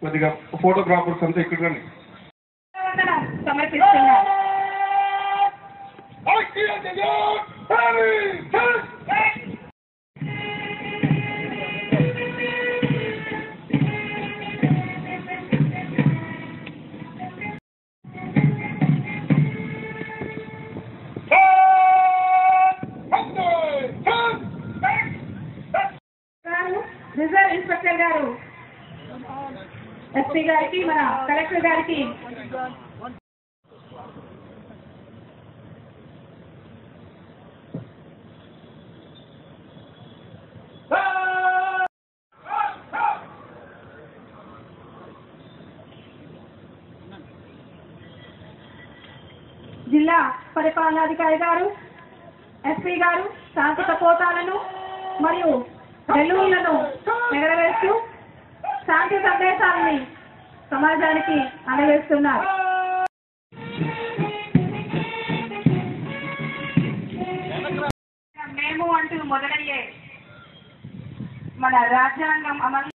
కొద్దిగా ఫోటోగ్రాఫర్స్ అంతా ఇక్కడ రండి వందనం సమర్పిస్తున్నారు గారు రిజర్వ్ ఇన్స్పెక్టర్ గారు ఎస్పీ గారికి మన కలెక్టర్ గారికి జిల్లా పరిపాలనాధికారి గారు ఎస్పీ గారు శాంతి కపోతాలను మరియు బెలూన్లను ఎగరవేస్తూ శాంతి సందేశాలని సమాజానికి అందజేస్తున్నారు మేము అంటూ మొదలయ్యే మన రాజ్యాంగం అమలు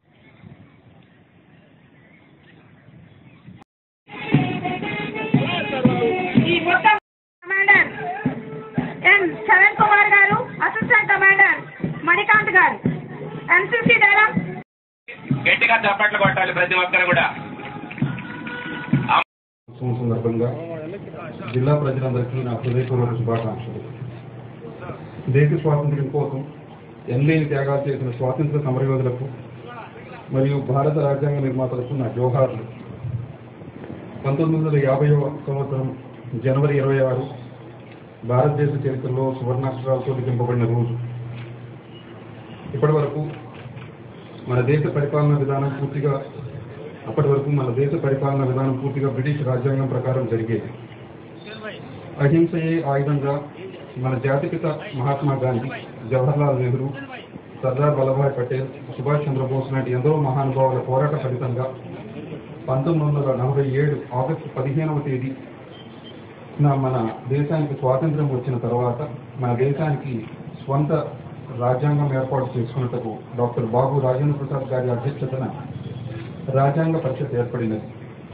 ఈ మొత్తం కమాండర్ ఎన్ చరణ్ కుమార్ గారు అసిస్టెంట్ కమాండర్ మణికాంత్ గారు ఎన్సిసి దళం గట్టిగా చప్పట్లు కొట్టాలి ప్రతి ఒక్కరు కూడా ఉత్సవం సందర్భంగా జిల్లా ప్రజలందరికీ నా హృదయపూర్వక శుభాకాంక్షలు దేశ స్వాతంత్ర్యం కోసం ఎనలేని త్యాగాలు చేసిన స్వాతంత్ర సమరయోధులకు మరియు భారత రాజ్యాంగ నిర్మాతలకు నా జోహార్లు పంతొమ్మిది వందల యాభైవ సంవత్సరం జనవరి ఇరవై ఆరు భారతదేశ చరిత్రలో సువర్ణాక్షరాలతో లిఖింపబడిన రోజు ఇప్పటి వరకు మన దేశ పరిపాలనా విధానం పూర్తిగా అప్పటి వరకు మన దేశ పరిపాలనా విధానం పూర్తిగా బ్రిటిష్ రాజ్యాంగం ప్రకారం జరిగేది అహింసయే ఆయుధంగా మన జాతిపిత మహాత్మా గాంధీ జవహర్లాల్ నెహ్రూ సర్దార్ వల్లభాయ్ పటేల్ సుభాష్ చంద్రబోస్ లాంటి ఎందరో మహానుభావుల పోరాట ఫలితంగా పంతొమ్మిది వందల నలభై ఏడు ఆగస్టు పదిహేనవ తేదీ నా మన దేశానికి స్వాతంత్ర్యం వచ్చిన తర్వాత మన దేశానికి స్వంత రాజ్యాంగం ఏర్పాటు చేసుకున్నట్టుకు డాక్టర్ బాబు రాజేంద్ర ప్రసాద్ గారి అధ్యక్షతన రాజ్యాంగ పరిషత్ ఏర్పడినది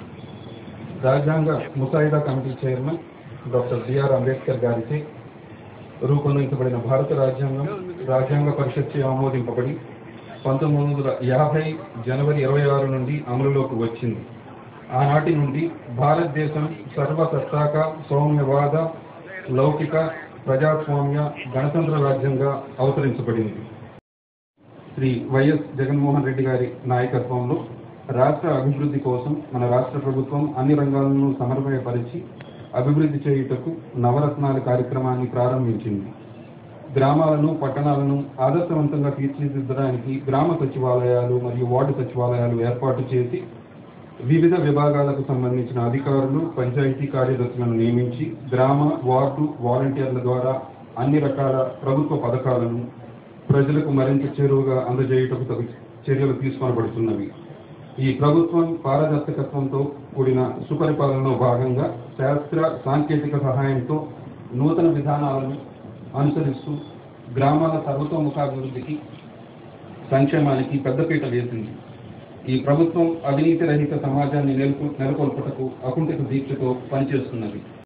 రాజ్యాంగ ముసాయిదా committee chairman doctor BR Ambedkar గారిచే రూపొందించబడిన భారత రాజ్యాంగం రాజ్యాంగ పరిషత్ చే ఆమోదింపబడి పంతొమ్మిది వందల యాభై జనవరి ఇరవై ఆరు నుండి అమలులోకి వచ్చింది ఆనాటి నుండి భారతదేశం సర్వసత్తాక సౌమ్యవాద లౌకిక ప్రజాస్వామ్య గణతంత్ర రాజ్యంగా అవతరించబడింది శ్రీ వైఎస్ జగన్మోహన్ రెడ్డి గారి నాయకత్వంలో రాష్ట్ర అభివృద్ధి కోసం మన రాష్ట్ర ప్రభుత్వం అన్ని రంగాలను సమన్వయపరిచి అభివృద్ధి చేయుటకు నవరత్నాల కార్యక్రమాన్ని ప్రారంభించింది గ్రామాలను పట్టణాలను ఆదర్శవంతంగా తీర్చిదిద్దడానికి గ్రామ సచివాలయాలు మరియు వార్డు సచివాలయాలు ఏర్పాటు చేసి వివిధ విభాగాలకు సంబంధించిన అధికారులు పంచాయతీ కార్యదర్శులను నియమించి గ్రామ వార్డు వాలంటీర్ల ద్వారా అన్ని రకాల ప్రభుత్వ పథకాలను ప్రజలకు మరింత చేరువగా అందజేయుటకు తగు చర్యలు తీసుకొనబడుతున్నవి ఈ ప్రభుత్వం పారదర్శకత్వంతో కూడిన సుపరిపాలనలో భాగంగా శాస్త్ర సాంకేతిక సహాయంతో నూతన విధానాలను అనుసరిస్తూ గ్రామాల సర్వతోముఖాభివృద్ధికి సంక్షేమానికి పెద్దపీట వేసింది ఈ ప్రభుత్వం అవినీతి రహిత సమాజాన్ని నెలకొ నెలకొల్పుటకు అకుంఠిత దీక్షతో పనిచేస్తున్నది